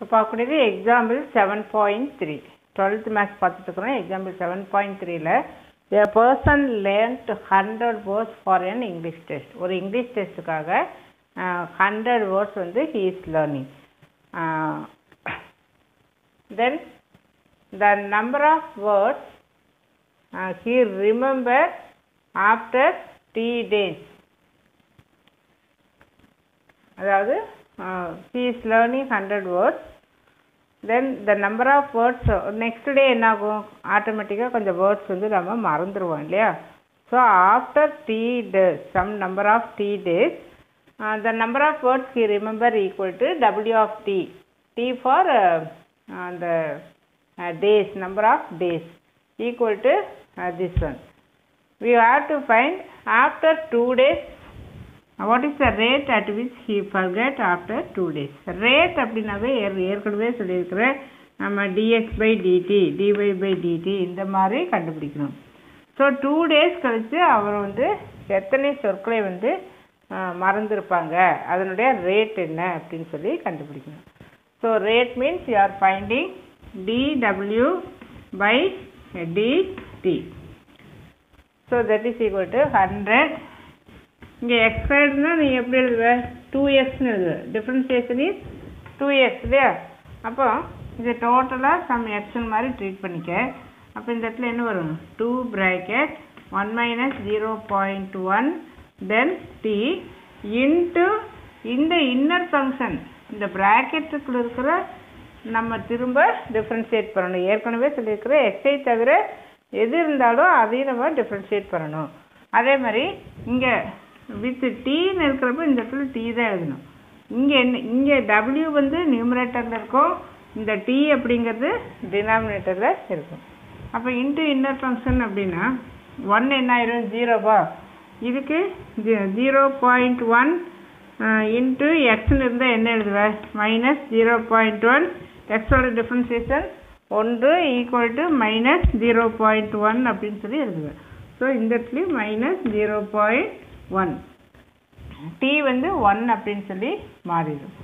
இப்போ பார்க்கக்கூடியது example seven point three twelfth maths பார்த்துட்டு இருக்கிறோம் எக்ஸாம்பிள் செவன் பாயிண்ட் த்ரீல a person learnt hundred words for an English test ஒரு இங்கிலீஷ் டெஸ்ட்டுக்காக ஹண்ட்ரட் வேர்ட்ஸ் வந்து he is learning then the number of words uh, he remembered after three days அதாவது he is learning hundred words then the number of words next day என்ன ஆகும் ஆட்டோமேட்டிக்காக கொஞ்சம் words வந்து நம்ம மறந்துடுவோம் இல்லையா so after three days some number of three days the number of words he remember equal to W of T T for அந்த days number of days equal to this one we have to find after two days what is the rate at which he forget after two days rate அப்படின்னாவே ஏற் ஏற்கனவே சொல்லியிருக்கிறேன் நம்ம dx by dt dy by dt இந்த மாதிரி கண்டுபிடிக்கணும் so two days கழித்து அவர் வந்து எத்தனை சொற்களை வந்து மறந்துருப்பாங்க அதனுடைய ரேட் என்ன அப்படின்னு சொல்லி கண்டுபிடிக்கணும் so rate means you are finding dw by dt so that is equal to hundred இங்கே எக்ஸ் ஸ்கொயர்டுனா நீ எப்படி எழுதுவ டூ எக்ஸ்னு எழுதுவ டிஃப்ரென்சியேஷன் இஸ் டூ எக்ஸ் இல்லையா அப்போ இது டோட்டலாக சம் எக்ஸ்னு மாதிரி ட்ரீட் பண்ணிக்க அப்போ இந்த இடத்துல என்ன வரும் two bracket one minus zero point one then T into இந்த இன்னர் ஃபங்க்ஷன் இந்த ப்ராக்கெட்டுக்குள்ள இருக்கிற நம்ம திரும்ப டிஃப்ரென்ஷியேட் பண்ணணும் ஏற்கனவே சொல்லியிருக்கிற எக்ஸை தவிர எது இருந்தாலும் அதையும் நம்ம டிஃப்ரென்ஷியேட் பண்ணணும் அதே மாதிரி இங்கே வித் டீன்னு இருக்கிறப்ப இந்த இடத்துல டீ தான் எழுதணும் இங்கே என்ன இங்கே டபிள்யூ வந்து நியூமரேட்டரில் இருக்கும் இந்த டி அப்படிங்கிறது டினாமினேட்டரில் இருக்கும் அப்போ இன்ட்டு இன்னர் ஃபங்க்ஷன் அப்படின்னா ஒன் என்ன ஆயிரும் ஜீரோவா இதுக்கு ஜீரோ பாயிண்ட் ஒன் இன்ட்டு எக்ஸ்னு இருந்தால் என்ன எழுதுவேன் மைனஸ் ஜீரோ பாயிண்ட் ஒன் எக்ஸோட டிஃப்ரென்சியேஷன் ஒன்று equal to minus zero point one அப்படின்னு சொல்லி எழுதுவேன் ஸோ இந்த இடத்துலையும் minus zero point one T வந்து ஒன் அப்படின்னு சொல்லி மாறிடும்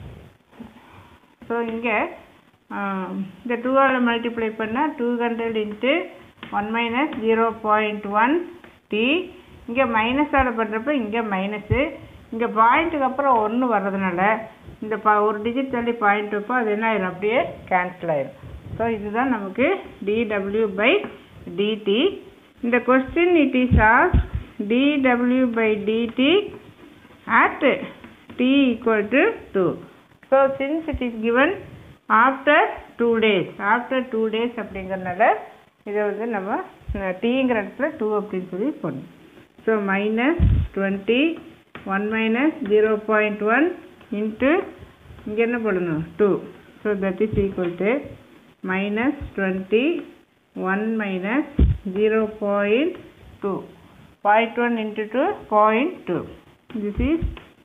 ஸோ இங்கே இந்த டூவால் மல்டிப்ளை பண்ணால் two hundred into one minus zero point one T இங்கே மைனஸால் பண்ணுறப்ப இங்கே மைனஸு இங்கே பாயிண்ட்டுக்கு அப்புறம் ஒன்று வர்றதுனால இந்த பா ஒரு டிஜிட் தள்ளி பாயிண்ட் வைப்போ அது என்ன ஆயிரும் அப்படியே கேன்சல் ஆயிரும் ஸோ இதுதான் நமக்கு dw பை dt இந்த question it is as dw by dt at t equal to 2 so since it is given after 2 days after 2 days அப்படிங்கிறனால இதை வந்து நம்ம டீங்கிற இடத்துல டூ அப்படின்னு சொல்லி போடணும் so minus twenty one minus zero point one into இங்கே என்ன போடணும் two so that is equal to minus 20 1 minus 0.2 0.1 into 2 0.2 this is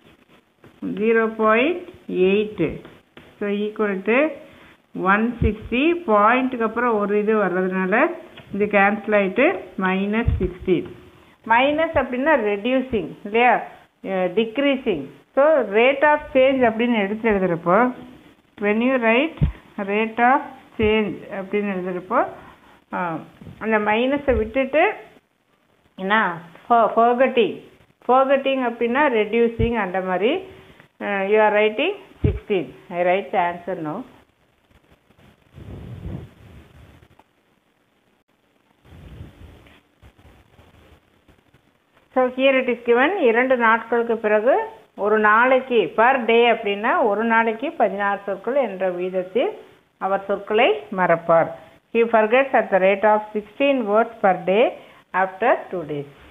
0.8 so equal to 160 பாயிண்ட்டுக்கு அப்புறம் ஒரு இது வர்றதுனால இது கேன்சல் ஆகிட்டு மைனஸ் சிக்ஸ்டி மைனஸ் அப்படின்னா ரெடியூசிங் இல்லையா decreasing so rate of change அப்படின்னு எடுத்து எழுதுகிறப்போ when you write rate of change அப்படின்னு எழுதுகிறப்போ அந்த மைனஸை விட்டுட்டு என்ன ஃபோகட்டிங் ஃபோகட்டிங் அப்படின்னா ரெடியூசிங் அந்த மாதிரி you are writing sixteen I right answer no so here it is given இரண்டு நாட்களுக்கு பிறகு ஒரு நாளைக்கு பர் டே அப்படின்னா ஒரு நாளைக்கு பதினாறு சொற்கள் என்ற வீதத்தில் அவர் சொற்களை மறப்பார் he forgets at the rate of sixteen words per day after two days